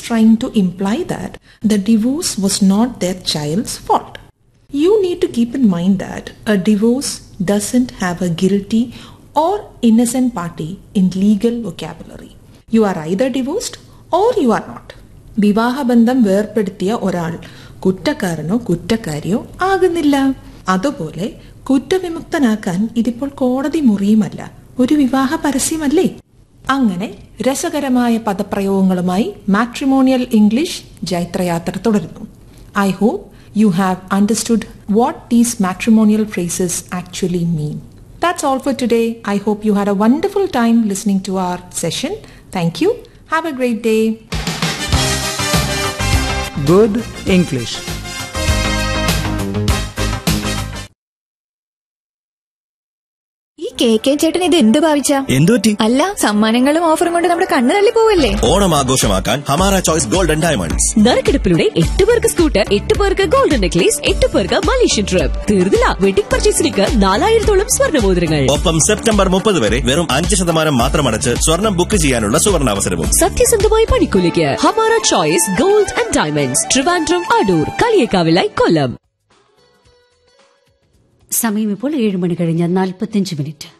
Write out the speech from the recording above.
trying to imply that the divorce was not their child's fault. You need to keep in mind that a divorce doesn't have a guilty or innocent party in legal vocabulary. You are either divorced or you are not. വിവാഹബന്ധം വേർപ്പെടുത്തിയ ഒരാൾ കുറ്റക്കാരനോ കുറ്റക്കാരിയോ ആകുന്നില്ല അതുപോലെ കുറ്റവിമുക്തനാക്കാൻ ഇതിപ്പോൾ കോടതി മുറിയുമല്ല ഒരു വിവാഹ പരസ്യമല്ലേ അങ്ങനെ രസകരമായ പദപ്രയോഗങ്ങളുമായി മാട്രിമോണിയൽ ഇംഗ്ലീഷ് ജൈത്രയാത്ര തുടരുന്നു I hope you have understood what these matrimonial phrases actually mean. That's all for today. I hope you had a wonderful time listening to our session. Thank you. Have a great day. Good English. ഈ K K ചേട്ടൻ ഇത് എന്ത് ഭാവിച്ച എന്തുപറ്റി അല്ല സമ്മാനങ്ങളും ഓഫറും കൊണ്ട് നമ്മുടെ കണ്ണ് തള്ളി പോവല്ലേ ഓണം ആഘോഷമാക്കാൻ ഹമാര ചോയ്സ് ഗോൾഡൻ ഡയമണ്ട്സ് നറുക്കെടുപ്പിലൂടെ എട്ട് പേർക്ക് സ്കൂട്ടർ എട്ട് പേർക്ക് ഗോൾഡൻ നെക്ലേസ് എട്ട് പേർക്ക് മലേഷ്യൻ ട്രിപ്പ് തീർന്നില്ല വെഡിംഗ് പർച്ചേസിലേക്ക് നാലായിരത്തോളം സ്വർണ്ണമോതിരങ്ങൾ ഒപ്പം സെപ്റ്റംബർ മുപ്പത് വരെ വെറും അഞ്ച് ശതമാനം മാത്രമടച്ച് സ്വർണം ബുക്ക് ചെയ്യാനുള്ള സുവർണാവസരവും സത്യസന്ധമായ പണിക്കൂലിക്ക് Hamara choice gold and diamonds Trivandrum Adoor കളിയേക്കാവിലായി കൊല്ലം സമയം ഇപ്പോൾ ഏഴ് മണി കഴിഞ്ഞ് നാൽപ്പത്തിയഞ്ച് മിനിറ്റ്